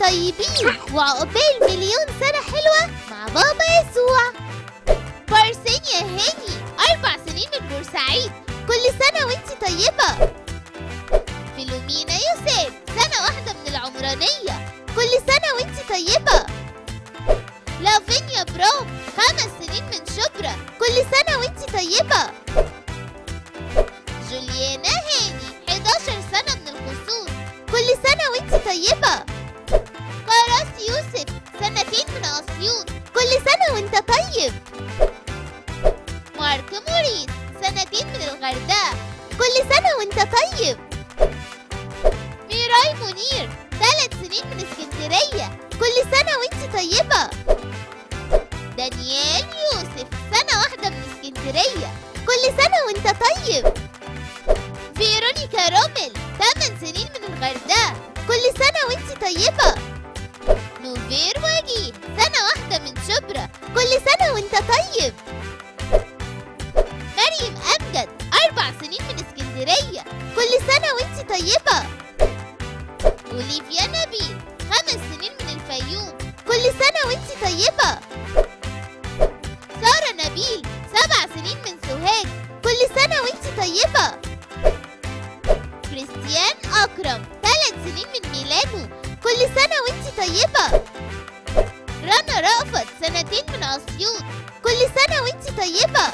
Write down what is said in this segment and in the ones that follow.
طيبين وعقبال مليون سنة حلوة مع بابا يسوع بارسين يا هاني أربع سنين من بورسعيد كل سنة وانتي طيبة فيلومينا يوسف سنة واحدة من العمرانية كل سنة وانتي طيبة لافينيا برام خمس سنين من شبرا كل سنة وانتي طيبة جوليانا هاني 11 سنة من الخصوص كل سنة وانتي طيبة كراس يوسف سنتين من أسيوط كل سنة وانت طيب مارك موريس سنتين من الغردقة كل سنة وانت طيب ميراي منير ثلاث سنين من اسكندرية كل سنة وانت طيبة دانيال يوسف سنة واحدة من اسكندرية كل سنة وانت طيب فيرونيكا رومل 8 سنين من الغردقة كل سنة وانت طيبة نوفير وجيه سنة واحدة من شبرا كل سنة وانت طيب مريم أمجد أربع سنين من اسكندرية كل سنة وانت طيبة أوليفيا نبيل خمس سنين من الفيوم كل سنة وانت طيبة سارة نبيل سبع سنين من سوهاج كل سنة وانت طيبة كريستيان أكرم ثلاث سنين من ميلانو كل سنة وانت طيبة رنا رأفت سنتين من أسيوط كل سنة وانت طيبة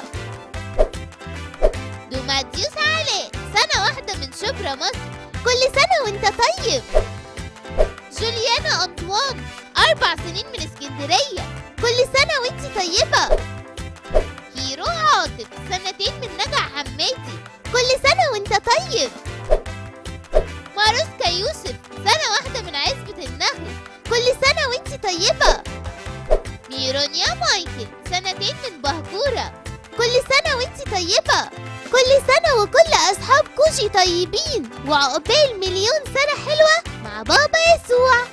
دوماتيوس علاء سنة واحدة من شبرا مصر كل سنة وانت طيب جوليانا أنطوان أربع سنين من اسكندرية كل سنة وانت طيبة هيرو عاطف سنتين من نجع حماتي كل سنة وانت طيب ماروسكا يوسف سنة واحدة من عزبة النخل كل سنة وانت طيبة ميرونيا مايكل سنتين من بهجورة كل سنة وانت طيبة كل سنة وكل أصحاب كوجي طيبين وعقبال مليون سنة حلوة مع بابا يسوع